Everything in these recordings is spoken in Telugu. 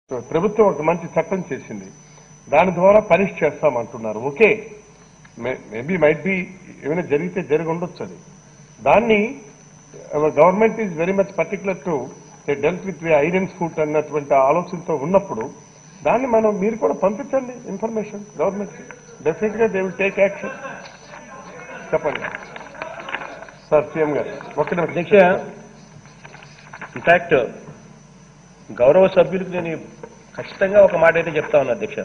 ప్రభుత్వం ఒక మంచి చట్టం చేసింది దాని ద్వారా పనిష్ చేస్తామంటున్నారు ఓకే మేబీ మైట్ బి ఏమైనా జరిగితే జరిగి ఉండొచ్చు అది దాన్ని government is very much particular to dealt with iron foot అన్నటువంటి ఆలోచనతో ఉన్నప్పుడు దాన్ని మనం మీరు కూడా పంపించండి ఇన్ఫర్మేషన్ గవర్నమెంట్ డెఫినెట్ గా దే విల్ టేక్ యాక్షన్ చెప్పండి సార్ సీఎం గారు ఒకటి అధ్యక్ష ఇన్ఫాక్ట్ గౌరవ సభ్యులకు నేను ఖచ్చితంగా ఒక మాట అయితే చెప్తా ఉన్నా అధ్యక్ష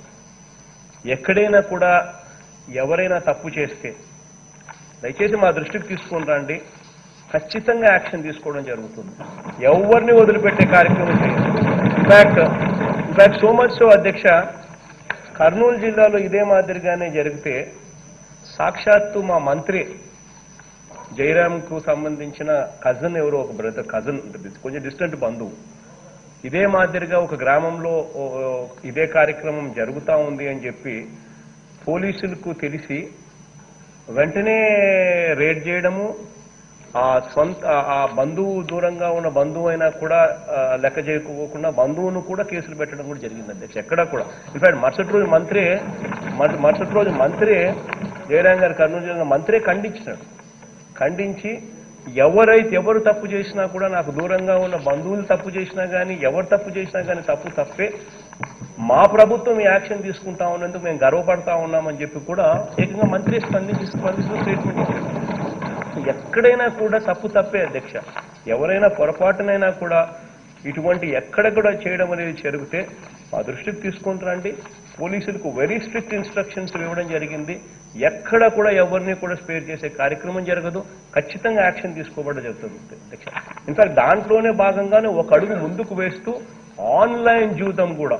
ఎక్కడైనా కూడా ఎవరైనా తప్పు చేస్తే దయచేసి మా దృష్టికి తీసుకుని రండి ఖచ్చితంగా యాక్షన్ తీసుకోవడం జరుగుతుంది ఎవరిని వదిలిపెట్టే కార్యక్రమం చేయాలి in fact in fact so much so అధ్యక్ష కర్నూలు జిల్లాలో ఇదే మాదిరిగానే జరిగితే సాక్షాత్తు మా మంత్రి జయరామ్కు సంబంధించిన కజన్ ఎవరో ఒక బ్రదర్ కజన్ కొంచెం డిస్టెంట్ బంధువు ఇదే మాదిరిగా ఒక గ్రామంలో ఓ- ఓ- ఇదే కార్యక్రమం జరుగుతా ఉంది అని చెప్పి పోలీసులకు తెలిసి వెంటనే రేడ్ చేయడము ఆ సొంత ఆ- ఆ బంధువు దూరంగా ఉన్న బంధువు అయినా కూడా ఆ, లెక్క చేయకోకుండా బంధువును కూడా కేసులు పెట్టడం కూడా జరిగింది అధ్యక్ష ఎక్కడా కూడా ఇన్ఫాక్ట్ మరుసటి రోజు మంత్రి మరు- మరుసటి రోజు మంత్రి జయరాం గారు కర్నూలు జిల్లా మంత్రే ఖండించినాడు ఖండించి ఎవరైతే ఎవరు తప్పు చేసినా కూడా నాకు దూరంగా ఉన్న బంధువులు తప్పు చేసినా కానీ ఎవరు తప్పు చేసినా కానీ తప్పు తప్పే మా ప్రభుత్వం ఈ యాక్షన్ తీసుకుంటా ఉన్నందుకు మేము గర్వపడతా ఉన్నామని చెప్పి కూడా ఏకంగా మంత్రి స్పందించి స్పందిస్తూ స్టేట్మెంట్ ఇచ్చారు ఎక్కడైనా కూడా తప్పు తప్పే అధ్యక్ష ఎవరైనా పొరపాటునైనా కూడా ఇటువంటి ఎక్కడ కూడా చేయడం అనేది జరిగితే మా దృష్టికి తీసుకుంటారండి పోలీసులకు వెరీ స్ట్రిక్ట్ ఇన్స్ట్రక్షన్స్ ఇవ్వడం జరిగింది ఎక్కడ కూడా ఎవరిని కూడా స్పేర్ చేసే కార్యక్రమం జరగదు ఖచ్చితంగా యాక్షన్ తీసుకోబడడం జరుగుతుంది అధ్యక్ష ఇన్ఫాక్ట్ దాంట్లోనే భాగంగానే ఒక అడుగు ముందుకు వేస్తూ ఆన్లైన్ జూతం కూడా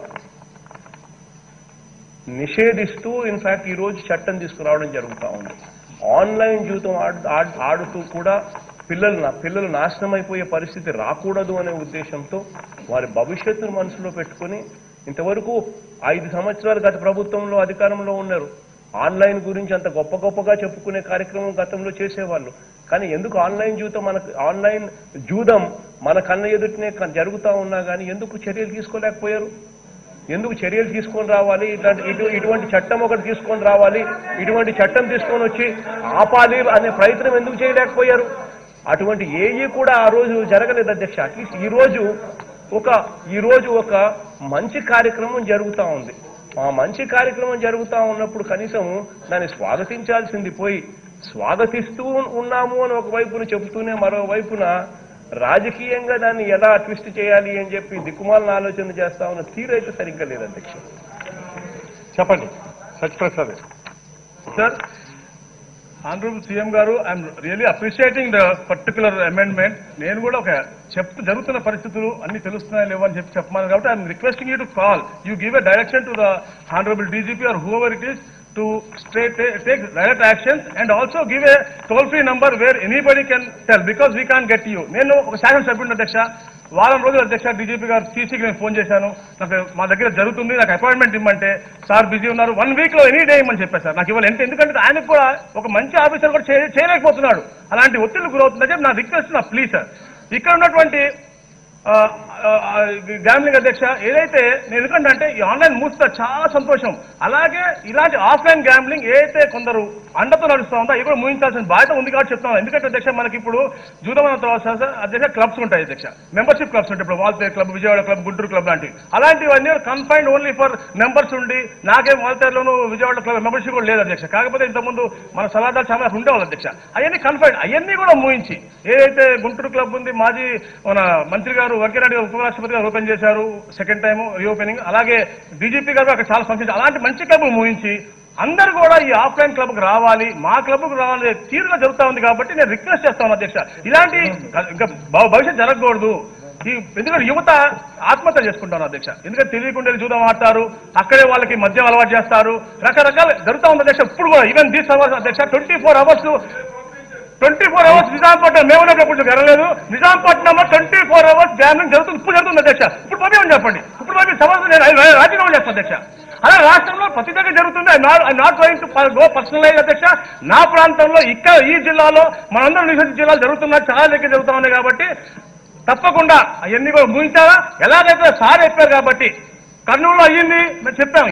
నిషేధిస్తూ ఇన్ఫాక్ట్ ఈ రోజు చట్టం తీసుకురావడం జరుగుతూ ఉంది ఆన్లైన్ జీవితం ఆడు- ఆడు- ఆడుతూ కూడా పిల్లలు నా- పిల్లలు నాశనం అయిపోయే పరిస్థితి రాకూడదు అనే ఉద్దేశంతో వారి భవిష్యత్తును మనసులో పెట్టుకొని ఇంతవరకు ఐదు సంవత్సరాలు గత ప్రభుత్వంలో అధికారంలో ఉన్నారు ఆన్లైన్ గురించి అంత గొప్ప గొప్పగా చెప్పుకునే కార్యక్రమం గతంలో చేసేవాళ్ళు కానీ ఎందుకు ఆన్లైన్ జీవితం మనకు ఆన్లైన్ జూదం మన కన్న ఎదుటినే క- జరుగుతా ఉన్నా కానీ ఎందుకు చర్యలు తీసుకోలేకపోయారు ఎందుకు చర్యలు తీసుకొని రావాలి ఇట్లాంటి ఇటు ఇటువంటి చట్టం ఒకటి తీసుకొని రావాలి ఇటువంటి చట్టం తీసుకొని వచ్చి ఆపాలి అనే ప్రయత్నం ఎందుకు చేయలేకపోయారు అటువంటి ఏవి కూడా ఆ రోజు జరగలేదు అధ్యక్ష అట్లీస్ట్ ఈ రోజు ఒక ఈ రోజు ఒక మంచి కార్యక్రమం జరుగుతా ఉంది ఆ మంచి కార్యక్రమం జరుగుతా ఉన్నప్పుడు కనీసం దాన్ని స్వాగతించాల్సింది పోయి స్వాగతిస్తూ ఉన్నాము అని ఒక వైపున చెబుతూనే మరోవైపున రాజకీయంగా దాన్ని ఎలా ట్విస్ట్ చేయాలి అని చెప్పి దిక్కుమాలను ఆలోచన చేస్తా ఉన్న తీరు అయితే సరిగ్గా లేదు అధ్యక్ష చెప్పండి సత్యప్రసాద్ Sir, Honorable CM గారు I'm really appreciating the particular amendment నేను కూడా ఒక చెప్తూ జరుగుతున్న పరిస్థితులు అన్ని తెలుస్తున్నాయి లేవు అని చెప్పి చెప్పమని కాబట్టి I'm requesting you to call you give a direction to the honourable DGP or whoever it is to straight take direct actions and also give a toll free number where anybody can tell because we can get you నేను ఒక శాసనసభ్యుడు అధ్యక్ష వారం రోజులు అధ్యక్ష డీజీపీ గారు సీసీకి నేను ఫోన్ చేశాను నాకు మా దగ్గర జరుగుతుంది నాకు అపాయింట్మెంట్ ఇమ్మంటే సార్ బిజీ ఉన్నారు వన్ వీక్ లో ఎనీ డే ఇమ్మని చెప్పారు సార్ నాకు ఇవ్వాలి ఎంత ఎందుకంటే ఆయనకు కూడా ఒక మంచి ఆఫీసర్ కూడా చేయ- చేయలేకపోతున్నాడు అలాంటి ఒత్తిళ్లు గురవుతుందని చెప్పి నా రిక్వెస్ట్ నా ప్లీజ్ సార్ ఇక్కడ ఉన్నటువంటి గ్యామ్లింగ్ అధ్యక్ష ఏదైతే నేను ఎందుకంటే అంటే ఈ ఆన్లైన్ మూస్తా చాలా సంతోషం అలాగే ఇలాంటి ఆఫ్లైన్ గ్యాంబ్లింగ్ ఏదైతే కొందరు అండతో నడుస్తూ ఉందో అవి కూడా ముగించాల్సిన బాధ్యత ఉంది కాబట్టి చెప్తాను ఎందుకంటే అధ్యక్ష మనకి ఇప్పుడు జూదమైన తర్వాత సార్ అధ్యక్ష క్లబ్స్ ఉంటాయి అధ్యక్ష మెంబర్షిప్ క్లబ్స్ ఉంటాయి ఇప్పుడు Waltair club Vijayawada club Guntur club లాంటివి అలాంటివన్నీ కన్ఫైన్డ్ ఓన్లీ ఫర్ మెంబర్స్ ఉండి నాకే వాల్తేర్లోను విజయవాడ క్లబ్ మెంబర్షిప్ కూడా లేదు అధ్యక్ష కాకపోతే ఇంతకుముందు మన సలహాదారు చాలా ఉండేవాళ్ళు అధ్యక్ష అవన్నీ కన్ఫైన్డ్ అవన్నీ కూడా మూయించి ఏదైతే గుంటూరు క్లబ్ ఉంది మాజీ మన మంత్రి గారు వెంకయ్యనాయుడు గారు ఉపరాష్ట్రపతి గారు ఓపెన్ చేశారు సెకండ్ టైం రీఓపెనింగ్ అలాగే డీజీపీ గారు అక్కడ చాలా ఫంక్షన్ అలాంటి మంచి క్లబ్ మూయించి అందరూ కూడా ఈ ఆఫ్లైన్ క్లబ్ కు రావాలి మా క్లబ్ కు రావాలి తీరుగా జరుగుతా ఉంది కాబట్టి నేను రిక్వెస్ట్ చేస్తాను అధ్యక్ష ఇలాంటి ఇంకా భ- భవిష్యత్ జరగకూడదు ఈ ఎందుకంటే యువత ఆత్మహత్య చేసుకుంటారు అధ్యక్ష ఎందుకంటే తెలియకుండా వెళ్ళి చూద్దాం ఆడతారు అక్కడే వాళ్ళకి మద్యం అలవాటు చేస్తారు రకరకాల జరుగుతా ఉంది అధ్యక్ష ఇప్పుడు కూడా ఈవెన్ దీస్ అవర్స్ అధ్యక్ష twenty four hours twenty four hours Nizampatnam మేము ఉన్నప్పుడు జరగలేదు నిజాంపట్నంలో ట్వంటీ ఫోర్ అవర్స్ గ్యామింగ్ జరుగుతుంది ఇప్పుడు జరుగుతుంది అధ్యక్ష ఇప్పుడు పంపించండి చెప్పండి ఇప్పుడు పంపి సమస్య నేను రా- రాజీనామా చేస్తాను అధ్యక్ష అలా రాష్ట్రంలో ప్రతి దగ్గర జరుగుతుంది I not I not going to go personalize అధ్యక్ష నా ప్రాంతంలో ఇక్కడ ఈ జిల్లాలో మనందరం నివసించే జిల్లాలు జరుగుతున్నాయి చాలా దగ్గర జరుగుతా ఉన్నాయి కాబట్టి తప్పకుండా అవన్నీ కూడా ముగించాలా ఎలాగైతే సార్ చెప్పారు కాబట్టి కర్నూలులో అయ్యింది మేము చెప్పాం